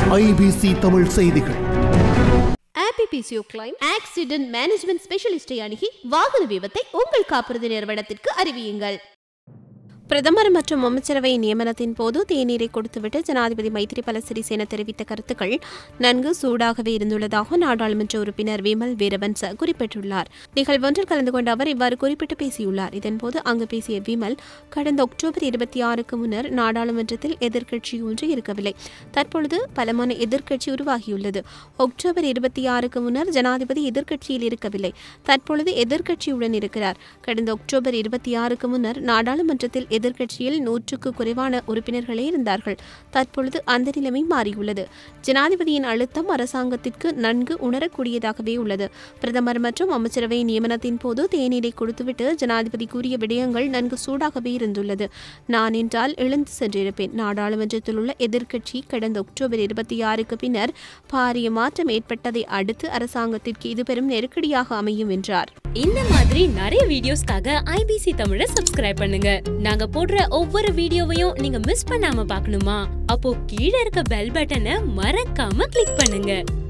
IBC Tamil செய்திகள் ஆபிபிசிஓ claim accident management ஸ்பெஷலிஸ்டை அணுகி வாகன விபத்தை உங்கள் காப்புறுதி நிறுவனத்திற்கு அறிவியுங்கள் பிரதமர் மற்றும் அமைச்சரவை நியமனத்தின் போது தேநீரை கொடுத்துவிட்டு ஜனாதிபதி மைத்ரிபால சிறிசேன தெரிவித்த கருத்துக்கள் நன்கு சூடாகவே இருந்துள்ளதாக நாடாளுமன்ற உறுப்பினர் விமல் வீரவன்ச குறிப்பிட்டுள்ளார் நிகழ்வொன்றில் கலந்து கொண்ட அவர் இவ்வாறு குறிப்பிட்டு பேசியுள்ளார் இதன்போது அங்கு பேசிய விமல் கடந்த அக்டோபர் இருபத்தி ஆறுக்கு முன்னர் நாடாளுமன்றத்தில் எதிர்க்கட்சி ஒன்று இருக்கவில்லை தற்பொழுது பலமான எதிர்க்கட்சி உருவாகியுள்ளது அக்டோபர் இருபத்தி ஆறுக்கு முன்னர் ஜனாதிபதி எதிர்க்கட்சியில் இருக்கவில்லை தற்பொழுது எதிர்க்கட்சியுடன் இருக்கிறார் கடந்த அக்டோபர் இருபத்தி ஆறுக்கு முன்னர் நாடாளுமன்றத்தில் எதிர்க்கட்சியில் நூற்றுக்கு குறைவான உறுப்பினர்களே இருந்தார்கள் தற்பொழுது அந்த நிலைமை மாறியுள்ளது ஜனாதிபதியின் அழுத்தம் அரசாங்கத்திற்கு நன்கு உணரக்கூடியதாகவே உள்ளது பிரதமர் மற்றும் அமைச்சரவை நியமனத்தின் போது தேநீரை கொடுத்துவிட்டு ஜனாதிபதி கூறிய விடயங்கள் நன்கு சூடாகவே இருந்துள்ளது நான் என்றால் எழுந்து சென்றிருப்பேன் நாடாளுமன்றத்தில் உள்ள எதிர்க்கட்சி கடந்த அக்டோபர் இருபத்தி ஆறுக்கு பின்னர் பாரிய மாற்றம் ஏற்பட்டதை அடுத்து அரசாங்கத்திற்கு இது பெரும் நெருக்கடியாக அமையும் என்றார் இந்த மாதிரி நிறைய வீடியோஸ்க்காக ஐபிசி தமிழை சப்ஸ்கிரைப் பண்ணுங்க நாங்க போடுற ஒவ்வொரு வீடியோவையும் நீங்க மிஸ் பண்ணாம பார்க்கணுமா அப்போ கீழே இருக்க பெல் பட்டனை மறக்காம கிளிக் பண்ணுங்க